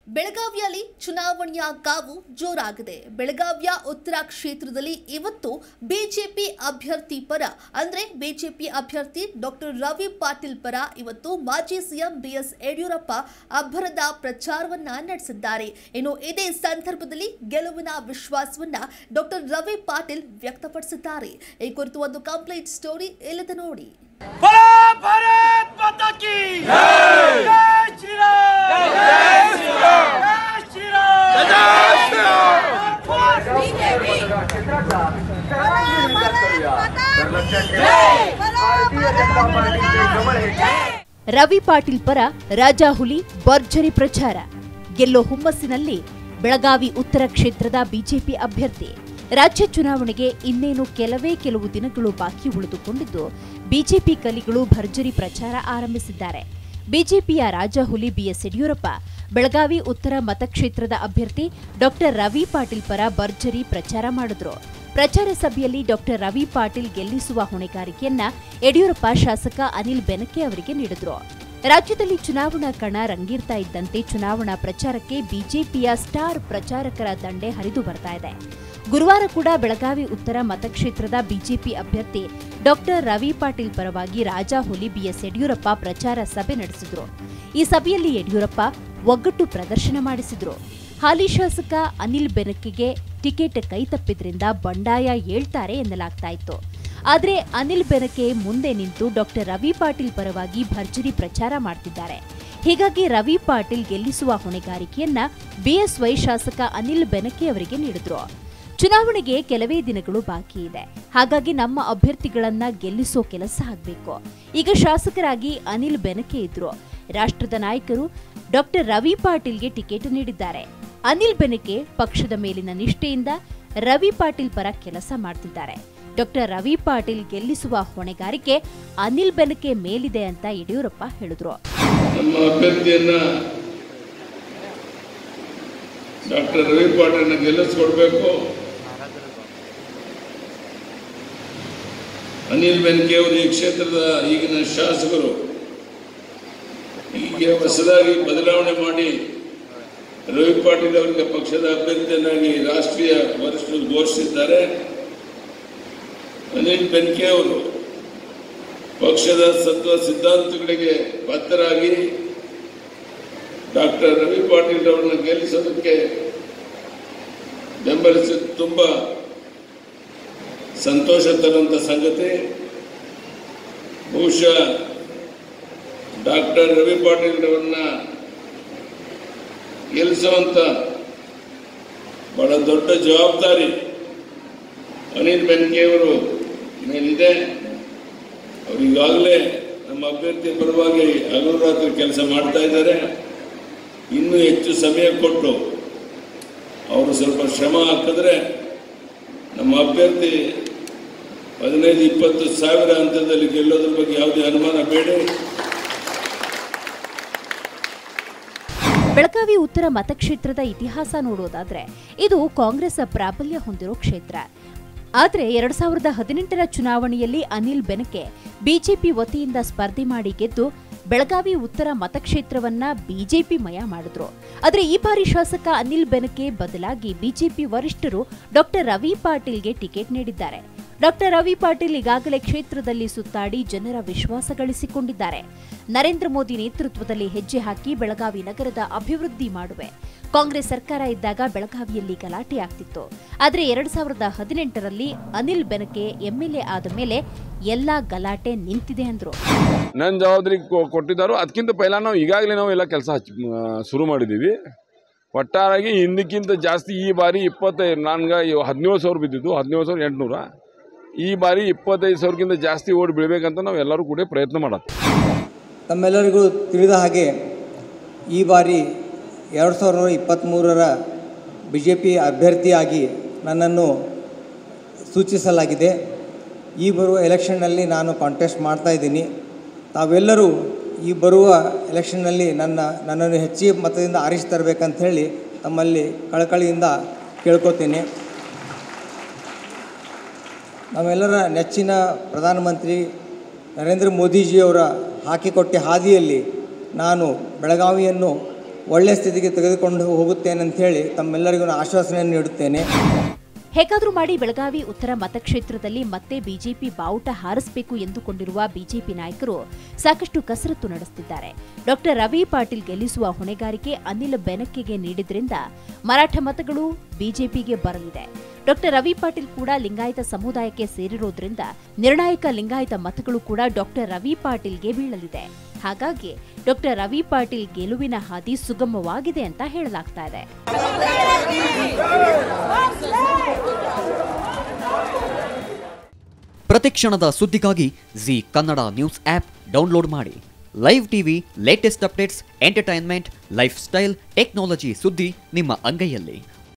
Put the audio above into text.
ಬೆಳಗಾವಿಯಲ್ಲಿ ಚುನಾವಣೆಯ ಕಾವು ಜೋರಾಗಿದೆ ಬೆಳಗಾವಿಯ ಉತ್ತರ ಕ್ಷೇತ್ರದಲ್ಲಿ ಇವತ್ತು ಬಿಜೆಪಿ ಅಭ್ಯರ್ಥಿ ಪರ ಅಂದ್ರೆ ಬಿಜೆಪಿ ಅಭ್ಯರ್ಥಿ ಡಾಕ್ಟರ್ ರವಿ ಪಾಟೀಲ್ ಪರ ಇವತ್ತು ಮಾಜಿ ಸಿಎಂ ಬಿಎಸ್ ಯಡಿಯೂರಪ್ಪ ಅಬ್ಬರದ ಪ್ರಚಾರವನ್ನ ನಡೆಸಿದ್ದಾರೆ ಇನ್ನು ಇದೇ ಸಂದರ್ಭದಲ್ಲಿ ಗೆಲುವಿನ ವಿಶ್ವಾಸವನ್ನ ಡಾಕ್ಟರ್ ರವಿ ಪಾಟೀಲ್ ವ್ಯಕ್ತಪಡಿಸಿದ್ದಾರೆ ಈ ಕುರಿತು ಒಂದು ಕಂಪ್ಲೀಟ್ ಸ್ಟೋರಿ ಇಲ್ಲಿದೆ ನೋಡಿ बोलो भारत माता की जय श्री राम जय श्री राम जय श्री राम जय श्री राम ರವಿ ಪಾಟೀಲ್ ಪರ ರಾಜಾ ಹುಲಿ ಭರ್ಜರಿ ಪ್ರಚಾರ ಗೆಲ್ಲೋ ಹುಮ್ಮಸ್ಸಿನಲ್ಲಿ ಬೆಳಗಾವಿ ಉತ್ತರ ಕ್ಷೇತ್ರದ ಬಿಜೆಪಿ ಅಭ್ಯರ್ಥಿ ರಾಜ್ಯ ಚುನಾವಣೆಗೆ ಇನ್ನೇನು ಕೆಲವೇ ಕೆಲವು ದಿನಗಳು ಬಾಕಿ ಉಳಿದುಕೊಂಡಿದ್ದು ಬಿಜೆಪಿ ಕಲಿಗಳು ಭರ್ಜರಿ ಪ್ರಚಾರ ಆರಂಭಿಸಿದ್ದಾರೆ ಬಿಜೆಪಿಯ ರಾಜಾ ಹುಲಿ ಬಿಎಸ್ ಯಡಿಯೂರಪ್ಪ ಬೆಳಗಾವಿ ಉತ್ತರ ಮತಕ್ಷೇತ್ರದ ಅಭ್ಯರ್ಥಿ ಡಾಕ್ಟರ್ ರವಿ ಪಾಟೀಲ್ ಪರ ಭರ್ಜರಿ ಪ್ರಚಾರ ಮಾಡಿದ್ರು ಪ್ರಚಾರ ಸಭೆಯಲ್ಲಿ ಡಾಕ್ಟರ್ ರವಿ ಪಾಟೀಲ್ ಗೆಲ್ಲಿಸುವ ಹೊಣೆಗಾರಿಕೆಯನ್ನ ಯಡಿಯೂರಪ್ಪ ಶಾಸಕ ಅನಿಲ್ ಬೆನಕೆ ಅವರಿಗೆ ನೀಡಿದ್ರು ರಾಜ್ಯದಲ್ಲಿ ಚುನಾವಣಾ ಕಣ ರಂಗೇರ್ತಾ ಇದ್ದಂತೆ ಚುನಾವಣಾ ಪ್ರಚಾರಕ್ಕೆ ಬಿಜೆಪಿಯ ಸ್ಟಾರ್ ಪ್ರಚಾರಕರ ದಂಡೆ ಹರಿದು ಬರ್ತಾ ಇದೆ ಗುರುವಾರ ಕೂಡ ಬೆಳಗಾವಿ ಉತ್ತರ ಮತಕ್ಷೇತ್ರದ ಬಿಜೆಪಿ ಅಭ್ಯರ್ಥಿ ಡಾಕ್ಟರ್ ರವಿ ಪಾಟೀಲ್ ಪರವಾಗಿ ರಾಜಾ ಹುಲಿ ಬಿಎಸ್ ಯಡಿಯೂರಪ್ಪ ಪ್ರಚಾರ ಸಭೆ ನಡೆಸಿದ್ರು ಈ ಸಭೆಯಲ್ಲಿ ಯಡಿಯೂರಪ್ಪ ಒಗ್ಗಟ್ಟು ಪ್ರದರ್ಶನ ಮಾಡಿಸಿದ್ರು ಹಾಲಿ ಶಾಸಕ ಅನಿಲ್ ಬೆನಕೆಗೆ ಟಿಕೆಟ್ ಕೈತಪ್ಪಿದ್ರಿಂದ ಬಂಡಾಯ ಏಳ್ತಾರೆ ಎನ್ನಲಾಗ್ತಾ ಇತ್ತು ಆದರೆ ಅನಿಲ್ ಬೆನಕೆ ಮುಂದೆ ನಿಂತು ಡಾಕ್ಟರ್ ರವಿ ಪಾಟೀಲ್ ಪರವಾಗಿ ಭರ್ಜರಿ ಪ್ರಚಾರ ಮಾಡ್ತಿದ್ದಾರೆ ಹೀಗಾಗಿ ರವಿ ಪಾಟೀಲ್ ಗೆಲ್ಲಿಸುವ ಹೊಣೆಗಾರಿಕೆಯನ್ನ ಬಿಎಸ್ವೈ ಶಾಸಕ ಅನಿಲ್ ಬೆನಕೆ ಅವರಿಗೆ ನೀಡಿದ್ರು ಚುನಾವಣೆಗೆ ಕೆಲವೇ ದಿನಗಳು ಬಾಕಿ ಇದೆ ಹಾಗಾಗಿ ನಮ್ಮ ಅಭ್ಯರ್ಥಿಗಳನ್ನ ಗೆಲ್ಲಿಸೋ ಕೆಲಸ ಆಗಬೇಕು ಈಗ ಶಾಸಕರಾಗಿ ಅನಿಲ್ ಬೆನಕೆ ಇದ್ರು ರಾಷ್ಟ್ರದ ನಾಯಕರು ಡಾಕ್ಟರ್ ರವಿ ಪಾಟೀಲ್ಗೆ ಟಿಕೆಟ್ ನೀಡಿದ್ದಾರೆ ಅನಿಲ್ ಬೆನಕೆ ಪಕ್ಷದ ಮೇಲಿನ ನಿಷ್ಠೆಯಿಂದ ರವಿ ಪಾಟೀಲ್ ಪರ ಕೆಲಸ ಮಾಡ್ತಿದ್ದಾರೆ ಡಾಕ್ಟರ್ ರವಿ ಪಾಟೀಲ್ ಗೆಲ್ಲಿಸುವ ಹೊಣೆಗಾರಿಕೆ ಅನಿಲ್ ಬೆನಕೆ ಮೇಲಿದೆ ಅಂತ ಯಡಿಯೂರಪ್ಪ ಹೇಳಿದ್ರು ನಮ್ಮ ಅಭ್ಯರ್ಥಿಯನ್ನ ಡಾಕ್ಟರ್ ರವಿ ಪಾಟೀಲ್ನ ಗೆಲ್ಲಿಸ್ಕೊಡ್ಬೇಕು ಅನಿಲ್ ಬೆನ್ಕೆ ಅವರು ಈ ಕ್ಷೇತ್ರದ ಈಗಿನ ಶಾಸಕರು ಈಗ ಹೊಸದಾಗಿ ಬದಲಾವಣೆ ಮಾಡಿ ರವಿ ಪಾಟೀಲ್ ಅವರಿಗೆ ಪಕ್ಷದ ಅಭ್ಯರ್ಥಿಯನ್ನಾಗಿ ರಾಷ್ಟ್ರೀಯ ವರಿಷ್ಠರು ಘೋಷಿಸಿದ್ದಾರೆ ಅನಿಲ್ ಬೆನ್ಕೆ ಅವರು ಪಕ್ಷದ ಸತ್ವ ಸಿದ್ಧಾಂತಗಳಿಗೆ ಬದ್ಧರಾಗಿ ಡಾಕ್ಟರ್ ರವಿ ಪಾಟೀಲ್ ಅವರನ್ನು ಗೆಲ್ಲಿಸೋದಕ್ಕೆ ಬೆಂಬಲಿಸಿ ತುಂಬ ಸಂತೋಷ ತರುವಂಥ ಸಂಗತಿ ಬಹುಶಃ ಡಾಕ್ಟರ್ ರವಿ ಪಾಟೀಲ್ ಅವರನ್ನ ಗೆಲ್ಲಿಸುವಂಥ ಬಹಳ ದೊಡ್ಡ ಜವಾಬ್ದಾರಿ ಅನಿಲ್ ಬೆನ್ಕೆಯವರು ಮೇಲಿದೆ ಅವರು ಈಗಾಗಲೇ ನಮ್ಮ ಅಭ್ಯರ್ಥಿ ಪರವಾಗಿ ಹಗಲು ರಾತ್ರಿ ಕೆಲಸ ಮಾಡ್ತಾ ಇದ್ದಾರೆ ಇನ್ನೂ ಹೆಚ್ಚು ಸಮಯ ಕೊಟ್ಟು ಅವರು ಸ್ವಲ್ಪ ಶ್ರಮ ಹಾಕಿದ್ರೆ ನಮ್ಮ ಅಭ್ಯರ್ಥಿ ಹದಿನೈದು ಇಪ್ಪತ್ತು ಸಾವಿರ ಹಂತದಲ್ಲಿ ಗೆಲ್ಲೋದ್ರ ಬಗ್ಗೆ ಯಾವುದೇ ಅನುಮಾನ ಬೇಡ ಬೆಳಗಾವಿ ಉತ್ತರ ಮತಕ್ಷೇತ್ರದ ಇತಿಹಾಸ ನೋಡೋದಾದ್ರೆ ಇದು ಕಾಂಗ್ರೆಸ್ ಪ್ರಾಬಲ್ಯ ಹೊಂದಿರೋ ಕ್ಷೇತ್ರ ಆದ್ರೆ ಎರಡ್ ಸಾವಿರದ ಹದಿನೆಂಟರ ಚುನಾವಣೆಯಲ್ಲಿ ಅನಿಲ್ ಬೆನಕೆ ಬಿಜೆಪಿ ವತಿಯಿಂದ ಸ್ಪರ್ಧೆ ಮಾಡಿ ಗೆದ್ದು ಬೆಳಗಾವಿ ಉತ್ತರ ಮತಕ್ಷೇತ್ರವನ್ನ ಬಿಜೆಪಿ ಮಯ ಮಾಡಿದ್ರು ಆದ್ರೆ ಈ ಬಾರಿ ಶಾಸಕ ಅನಿಲ್ ಬೆನಕೆ ಬದಲಾಗಿ ಬಿಜೆಪಿ ವರಿಷ್ಠರು ಡಾಕ್ಟರ್ ರವಿ ಪಾಟೀಲ್ಗೆ ಟಿಕೆಟ್ ನೀಡಿದ್ದಾರೆ ಡಾಕ್ಟರ್ ರವಿ ಪಾಟೀಲ್ ಈಗಾಗಲೇ ಕ್ಷೇತ್ರದಲ್ಲಿ ಸುತ್ತಾಡಿ ಜನರ ವಿಶ್ವಾಸ ಗಳಿಸಿಕೊಂಡಿದ್ದಾರೆ ನರೇಂದ್ರ ಮೋದಿ ನೇತೃತ್ವದಲ್ಲಿ ಹೆಜ್ಜೆ ಹಾಕಿ ಬೆಳಗಾವಿ ನಗರದ ಅಭಿವೃದ್ಧಿ ಮಾಡುವೆ ಕಾಂಗ್ರೆಸ್ ಸರ್ಕಾರ ಇದ್ದಾಗ ಬೆಳಗಾವಿಯಲ್ಲಿ ಗಲಾಟೆ ಆಗ್ತಿತ್ತು ಆದರೆ ಎರಡ್ ಸಾವಿರದ ಹದಿನೆಂಟರಲ್ಲಿ ಅನಿಲ್ ಬೆನಕೆ ಎಂಎಲ್ಎ ಆದ ಮೇಲೆ ಎಲ್ಲಾ ಗಲಾಟೆ ನಿಂತಿದೆ ಅಂದ್ರು ನನ್ನ ಜವಾಬ್ದಾರಿ ಕೊ- ಕೊಟ್ಟಿದ್ದಾರೋ ಅದಕ್ಕಿಂತ ಪೈಲ ನಾವು ಈಗಾಗಲೇ ನಾವು ಎಲ್ಲ ಕೆಲಸ ಹಚ್ ಆ, ಶುರು ಮಾಡಿದ್ದೀವಿ ಒಟ್ಟಾರಾಗಿ ಹಿಂದಕ್ಕಿಂತ ಜಾಸ್ತಿ ಈ ಬಾರಿ ಇಪ್ಪತ್ತೈದು ನನ್ಗೆ ಹದಿನೇಳು ಸಾವಿರ ಬಿದ್ದಿದ್ದು ಹದಿನೇಳು ಸಾವಿರ ಎಂಟುನೂರ ಈ ಬಾರಿ ಇಪ್ಪತ್ತೈದು ಸಾವಿರಕ್ಕಿಂತ ಜಾಸ್ತಿ ಓಡಿ ಬೀಳ್ಬೇಕಂತ ನಾವು ಎಲ್ಲರೂ ಕೂಡ ಪ್ರಯತ್ನ ಮಾಡತ್ತೆ ತಮ್ಮೆಲ್ಲರಿಗೂ ತಿಳಿದ ಹಾಗೆ ಈ ಬಾರಿ ಎರಡು ಸಾವಿರದ ಇಪ್ಪತ್ತ್ಮೂರರ ಬಿ ಜೆ ಪಿ ಅಭ್ಯರ್ಥಿಯಾಗಿ ನನ್ನನ್ನು ಸೂಚಿಸಲಾಗಿದೆ ಈ ಬರುವ ಎಲೆಕ್ಷನ್ನಲ್ಲಿ ನಾನು ಕಾಂಟೆಸ್ಟ್ ಮಾಡ್ತಾ ಇದ್ದೀನಿ ತಾವೆಲ್ಲರೂ ಈ ಬರುವ ಎಲೆಕ್ಷನ್ನಲ್ಲಿ ನನ್ನ ನನ್ನನ್ನು ಹೆಚ್ಚಿನ ಮತದಿಂದ ಆರಿಸಿ ತರಬೇಕಂತ ಹೇಳಿ ತಮ್ಮಲ್ಲಿ ಕಳಕಳಿಯಿಂದ ಕೇಳ್ಕೊತೀನಿ ನಮ್ಮೆಲ್ಲರ ನೆಚ್ಚಿನ ಪ್ರಧಾನಮಂತ್ರಿ ನರೇಂದ್ರ ಮೋದಿಜಿಯವರ ಹಾಕಿಕೊಟ್ಟ ಹಾದಿಯಲ್ಲಿ ನಾನು ಬೆಳಗಾವಿಯನ್ನು ಒಳ್ಳೆಯ ಸ್ಥಿತಿಗೆ ತೆಗೆದುಕೊಂಡು ಹೋಗುತ್ತೇನೆ ಅಂತ ಹೇಳಿ ತಮ್ಮೆಲ್ಲರಿಗೂ ನಾನು ಆಶ್ವಾಸನೆಯನ್ನು ನೀಡುತ್ತೇನೆ ಹೇಗಾದ್ರೂ ಮಾಡಿ ಬೆಳಗಾವಿ ಉತ್ತರ ಮತಕ್ಷೇತ್ರದಲ್ಲಿ ಮತ್ತೆ ಬಿಜೆಪಿ ಬಾವುಟ ಹಾರಿಸಬೇಕು ಎಂದುಕೊಂಡಿರುವ ಬಿಜೆಪಿ ನಾಯಕರು ಸಾಕಷ್ಟು ಕಸರತ್ತು ನಡೆಸುತ್ತಿದ್ದಾರೆ ಡಾಕ್ಟರ್ ರವಿ ಪಾಟೀಲ್ ಗೆಲ್ಲಿಸುವ ಹೊಣೆಗಾರಿಕೆ ಅನಿಲ್ ಬೆನಕೆಗೆ ನೀಡಿದ್ರಿಂದ ಮರಾಠ ಮತಗಳು ಬಿಜೆಪಿಗೆ ಬರಲಿದೆ ಡಾಕ್ಟರ್ ರವಿ ಪಾಟೀಲ್ ಕೂಡ ಲಿಂಗಾಯತ ಸಮುದಾಯಕ್ಕೆ ಸೇರಿರೋದ್ರಿಂದ ನಿರ್ಣಾಯಕ ಲಿಂಗಾಯತ ಮತಗಳು ಕೂಡ ಡಾಕ್ಟರ್ ರವಿ ಪಾಟೀಲ್ಗೆ ಬೀಳಲಿದೆ ಹಾಗಾಗಿ ಡಾಕ್ಟರ್ ರವಿ ಪಾಟೀಲ್ ಗೆಲುವಿನ ಹಾದಿ ಸುಗಮವಾಗಿದೆ ಅಂತ ಹೇಳಲಾಗ್ತಾ ಇದೆ ಪ್ರತಿಕ್ಷಣದ ಸುದ್ದಿಗಾಗಿ Zee Kannada news app download ಮಾಡಿ live TV latest updates entertainment lifestyle technology ಸುದ್ದಿ ನಿಮ್ಮ ಅಂಗೈಯಲ್ಲಿ